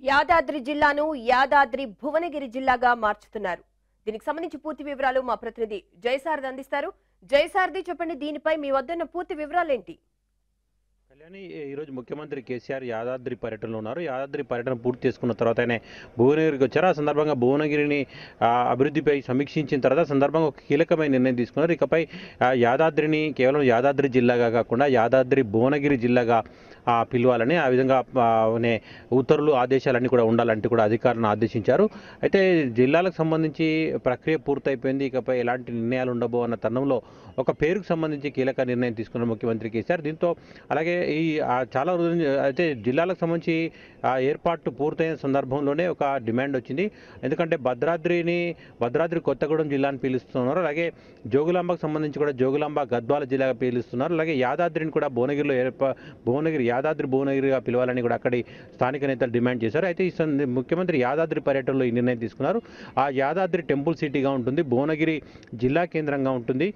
యాదాద్రి జిల్లాను యాదాద్రి భువనగిరి జిల్లాగా మార్చుతున్నారు దీనికి సంబంధించి పూర్తి వివరాలు మా ప్రతినిధి జయసారథి అందిస్తారు జయసారథి చెప్పండి దీనిపై మీ వద్దన్న పూర్తి వివరాలేంటి కళ్యాణి ఈరోజు ముఖ్యమంత్రి కేసీఆర్ యాదాద్రి పర్యటనలో ఉన్నారు యాదాద్రి పర్యటన పూర్తి చేసుకున్న తర్వాత ఆయన భువనగిరికి వచ్చారు ఆ సందర్భంగా భువనగిరిని ఆ, అభివృద్ధిపై సమీక్షించిన తర్వాత ఆ సందర్భంగా ఒక కీలకమైన నిర్ణయం తీసుకున్నారు ఇకపై ఆ, యాదాద్రిని కేవలం యాదాద్రి జిల్లాగా కాకుండా యాదాద్రి భువనగిరి జిల్లాగా ఆ, పిలవాలని ఆ విధంగా ఆ, నే ఉత్తర్వులు ఆదేశాలన్నీ కూడా ఉండాలంటూ కూడా అధికారులను ఆదేశించారు అయితే జిల్లాలకు సంబంధించి ప్రక్రియ పూర్తయిపోయింది ఇకపై ఎలాంటి నిర్ణయాలు ఉండబో అన్న తరుణంలో ఒక పేరుకు సంబంధించి కీలక నిర్ణయం తీసుకున్నారు ముఖ్యమంత్రి కేసీఆర్ దీంతో అలాగే ఈ ఆ, చాలా రోజుల నుంచి అయితే జిల్లాలకు సంబంధించి ఆ ఏర్పాటు పూర్తయిన సందర్భంలోనే ఒక డిమాండ్ వచ్చింది ఎందుకంటే భద్రాద్రిని భద్రాద్రి కొత్తగూడెం జిల్లాని పీలుస్తున్నారు అలాగే జోగులాంబకు సంబంధించి కూడా జోగులాంబ గద్వాల జిల్లాగా పీలుస్తున్నారు అలాగే యాదాద్రిని కూడా భువనగిరిలో ఏర్పా భువనగిరి యాదాద్రి భువనగిరిగా పిలవాలని కూడా అక్కడి స్థానిక నేతలు డిమాండ్ చేశారు అయితే ఈ సంద- ముఖ్యమంత్రి యాదాద్రి పర్యటనలో ఈ నిర్ణయం తీసుకున్నారు ఆ యాదాద్రి టెంపుల్ సిటీగా ఉంటుంది భువనగిరి జిల్లా కేంద్రంగా ఉంటుంది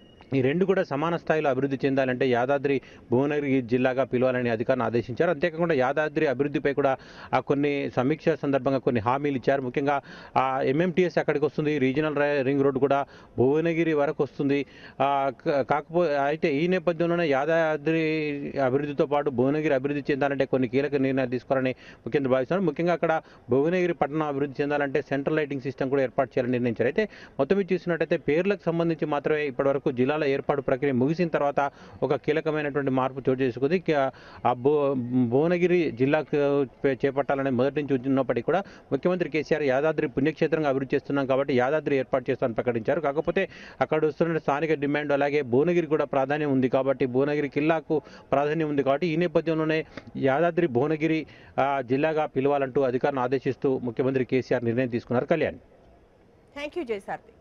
ఈ రెండు కూడా సమాన స్థాయిలో అభివృద్ధి చెందాలంటే యాదాద్రి భువనగిరి జిల్లాగా పిలవాలని అధికారులను ఆదేశించారు అంతేకాకుండా యాదాద్రి అభివృద్ధిపై కూడా ఆ కొన్ని సమీక్ష సందర్భంగా కొన్ని హామీలు ఇచ్చారు ముఖ్యంగా ఆ ఎంఎంటీఎస్ అక్కడికి వస్తుంది రీజనల్ ర- రింగ్ రోడ్ కూడా భువనగిరి వరకు వస్తుంది ఆ, క- కాకపోతే అయితే ఈ నేపథ్యంలోనే యాదాద్రి అభివృద్ధితో పాటు భువనగిరి అభివృద్ధి చెందాలంటే కొన్ని కీలక నిర్ణయాలు తీసుకోవాలని ముఖ్యమంత్రి భావిస్తున్నారు ముఖ్యంగా అక్కడ భువనగిరి పట్టణం అభివృద్ధి చెందాలంటే సెంట్రల్ లైటింగ్ సిస్టమ్ కూడా ఏర్పాటు చేయాలని నిర్ణయించారు అయితే మొత్తం మీద చూసినట్టయితే పేర్లకు సంబంధించి మాత్రమే ఇప్పటివరకు జిల్లాల ఏర్పాటు ప్రక్రియ ముగిసిన తర్వాత ఒక కీలకమైనటువంటి మార్పు చోటు చేసుకుంది క- ఆ భు భువనగిరి జిల్లాకు పే- చేపట్టాలని మొదటి నుంచి ఉన్నప్పటికీ కూడా ముఖ్యమంత్రి కేసీఆర్ యాదాద్రి పుణ్యక్షేత్రంగా అభివృద్ధి చేస్తున్నాం కాబట్టి యాదాద్రి ఏర్పాటు చేస్తామని ప్రకటించారు కాకపోతే అక్కడ వస్తున్న స్థానిక డిమాండ్ అలాగే భువనగిరి కూడా ప్రాధాన్యం ఉంది కాబట్టి భువనగిరి కిల్లాకు ప్రాధాన్యం ఉంది కాబట్టి ఈ నేపథ్యంలోనే యాదాద్రి భువనగిరి ఆ, జిల్లాగా పిలవాలంటూ అధికారులను ఆదేశిస్తూ ముఖ్యమంత్రి కేసీఆర్ నిర్ణయం తీసుకున్నారు కళ్యాణ్ థ్యాంక్ యూ జయసారథి